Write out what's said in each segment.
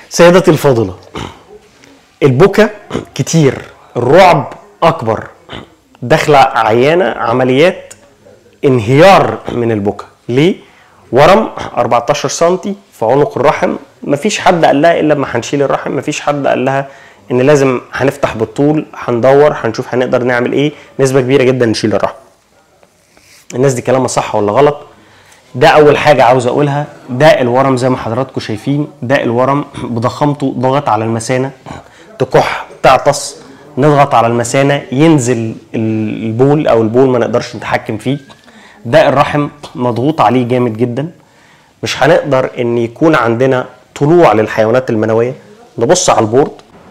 سيدتي الفاضلة البكا كتير الرعب أكبر داخلة عيانة عمليات انهيار من البكا ليه؟ ورم 14 سنتي في عنق الرحم مفيش حد قال لها الا لما هنشيل الرحم مفيش حد قال لها ان لازم هنفتح بالطول هندور هنشوف هنقدر نعمل ايه نسبه كبيره جدا نشيل الرحم الناس دي كلامها صح ولا غلط ده اول حاجه عاوز اقولها ده الورم زي ما حضراتكم شايفين ده الورم بضخامته ضغط على المثانه تكح تعطس نضغط على المثانه ينزل البول او البول ما نقدرش نتحكم فيه ده الرحم مضغوط عليه جامد جدا مش هنقدر ان يكون عندنا طلوع للحيوانات المنويه نبص على البورد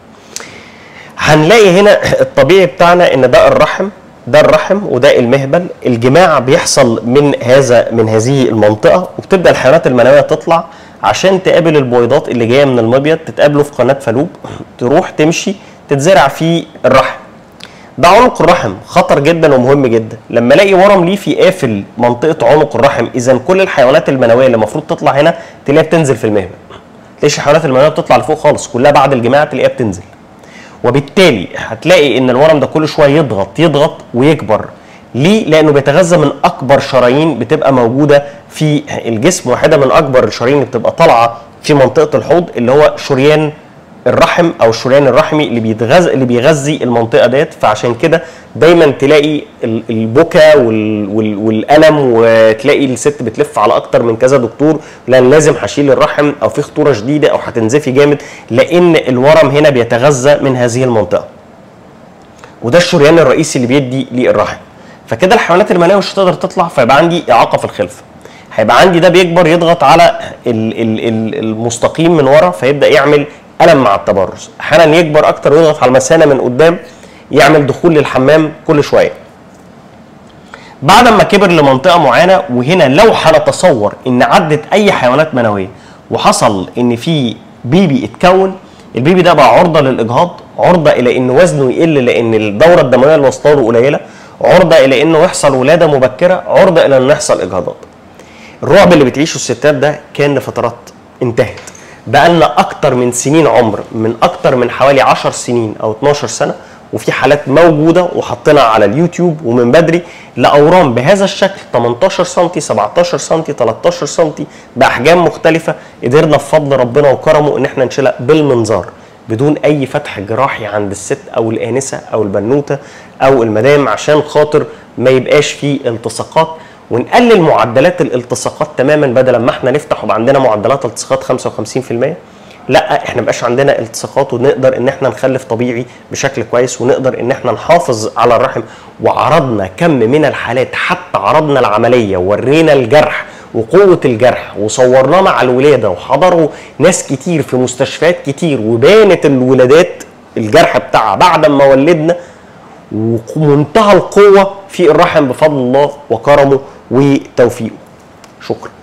هنلاقي هنا الطبيعي بتاعنا ان ده الرحم ده الرحم وده المهبل الجماع بيحصل من هذا من هذه المنطقه وبتبدا الحيوانات المنويه تطلع عشان تقابل البويضات اللي جايه من المبيض تتقابلوا في قناه فالوب تروح تمشي تتزرع في الرحم ده عنق الرحم خطر جدا ومهم جدا لما الاقي ورم ليفي قافل منطقه عنق الرحم اذا كل الحيوانات المنويه اللي المفروض تطلع هنا تلاقيها بتنزل في المهبل تلاقيش الحيوانات المنويه بتطلع لفوق خالص كلها بعد الجماع تلاقيها بتنزل وبالتالي هتلاقي ان الورم ده كل شويه يضغط يضغط ويكبر ليه؟ لانه بيتغذى من اكبر شرايين بتبقى موجوده في الجسم واحده من اكبر الشرايين اللي بتبقى طالعه في منطقه الحوض اللي هو شريان الرحم او الشريان الرحمي اللي بيتغذى اللي بيغذي المنطقه ديت فعشان كده دايما تلاقي البكا والالم وتلاقي الست بتلف على اكتر من كذا دكتور لان لازم هشيل الرحم او في خطوره شديده او هتنزفي جامد لان الورم هنا بيتغذى من هذه المنطقه وده الشريان الرئيسي اللي بيدي للرحم فكده الحيوانات المنويه مش هتقدر تطلع فيبقى عندي اعاقه في الخلفه هيبقى عندي ده بيكبر يضغط على المستقيم من ورا فيبدا يعمل الم مع التبرز احيانا يكبر اكتر ويضغط على المثانه من قدام يعمل دخول للحمام كل شويه بعد ما كبر لمنطقه معينه وهنا لو هنتصور ان عدت اي حيوانات منويه وحصل ان في بيبي اتكون البيبي ده بقى عرضه للاجهاض عرضه الى ان وزنه يقل لان الدوره الدمويه اللي واصله له قليله عرضه الى انه يحصل ولاده مبكره عرضه الى انه يحصل اجهاضات الرعب اللي بتعيشه الستات ده كان لفترات انتهت بقى لنا اكتر من سنين عمر من اكتر من حوالي 10 سنين او 12 سنه وفي حالات موجوده وحطينا على اليوتيوب ومن بدري لاورام بهذا الشكل 18 سم 17 سم 13 سم باحجام مختلفه قدرنا بفضل ربنا وكرمه ان احنا نشيلها بالمنظار بدون اي فتح جراحي عند الست او الانسه او البنوته او المدام عشان خاطر ما يبقاش فيه التصاقات ونقلل معدلات الالتصاقات تماما بدل ما احنا نفتح ويبقى عندنا معدلات التصاقات 55% لا احنا مبقاش عندنا التصاقات ونقدر ان احنا نخلف طبيعي بشكل كويس ونقدر ان احنا نحافظ على الرحم وعرضنا كم من الحالات حتى عرضنا العمليه وورينا الجرح وقوه الجرح وصورناه مع الولاده وحضروا ناس كتير في مستشفيات كتير وبانت الولادات الجرح بتاعها بعد ما ولدنا ومنتهى القوه في الرحم بفضل الله وكرمه وتوفيقه شكرا